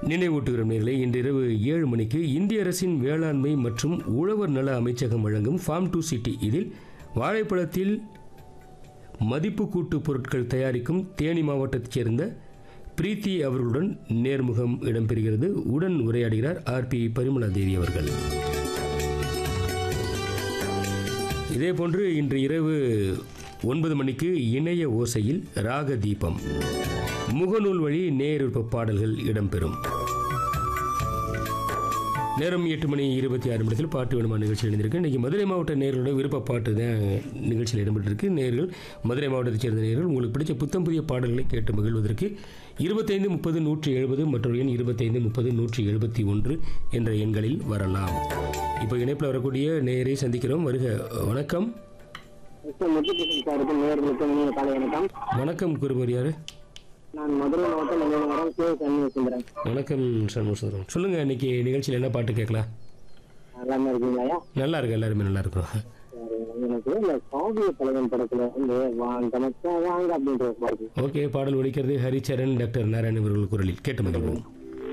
நினைவூட்டுகிறோம் நேர்களே இன்றிரவு ஏழு மணிக்கு இந்திய அரசின் வேளாண்மை மற்றும் உழவர் நல அமைச்சகம் வழங்கும் ஃபார்ம் டு சிட்டி இதில் வாழைப்பழத்தில் மதிப்பு கூட்டு பொருட்கள் தயாரிக்கும் தேனி மாவட்டத்தைச் சேர்ந்த பிரீத்தி அவர்களுடன் நேர்முகம் இடம்பெறுகிறது உடன் உரையாடுகிறார் ஆர்பி பரிமளா தேவி அவர்கள் இதேபோன்று இன்று இரவு ஒன்பது மணிக்கு இணைய ஓசையில் ராக தீபம் முகநூல் வழி நேருப்ப பாடல்கள் இடம்பெறும் நேரம் எட்டு மணி இருபத்தி ஆறு நிமிடத்தில் பாட்டு வேணுமா நிகழ்ச்சி இணைந்திருக்கு இன்றைக்கி மதுரை மாவட்ட நேர்களோட விருப்ப பாட்டு தான் நிகழ்ச்சியில் இடம்பெற்றிருக்கு நேர்கள் மதுரை மாவட்டத்தைச் சேர்ந்த நேர்கள் உங்களுக்கு பிடிச்ச புத்தம் புதிய பாடல்களை கேட்டு மகிழ்வதற்கு இருபத்தைந்து முப்பது நூற்றி எழுபது மற்றொரு எண் இருபத்தைந்து முப்பது நூற்றி எழுபத்தி ஒன்று என்ற எண்களில் வரலாம் இப்போ இணைப்பில் வரக்கூடிய நேரை சந்திக்கிறோம் வருக வணக்கம் மிஸ்டர் முத்துகிருஷ்ணன் சாருக்கு நேர்களுக்கு இனிய காலை வணக்கம் வணக்கம் குருபர் யாரு நான் மதுரை மாவட்டம் நெல்லைநகரம் கே சண்முக சுந்தரன் வணக்கம் சண்முகசுந்தரம் சொல்லுங்கள் இன்னைக்கு நிகழ்ச்சியில் என்ன பாட்டு கேட்கலாம் நல்லாம இருக்கீங்களா நல்லா இருக்கு எல்லாருமே நல்லா இருக்கிறோம் சரி, எனக்கு இந்த காவிய தலைவன் படத்துல வந்து வாங்க மச்சான் வாங்க அப்படின்ற ஒரு பாட்டு ஓகே பாடல் ஒலிக்கிறது ஹரிச்சரன் டாக்டர் நாராயண் அவர்கள் குரலில் கேட்டு மகிழ்வோம்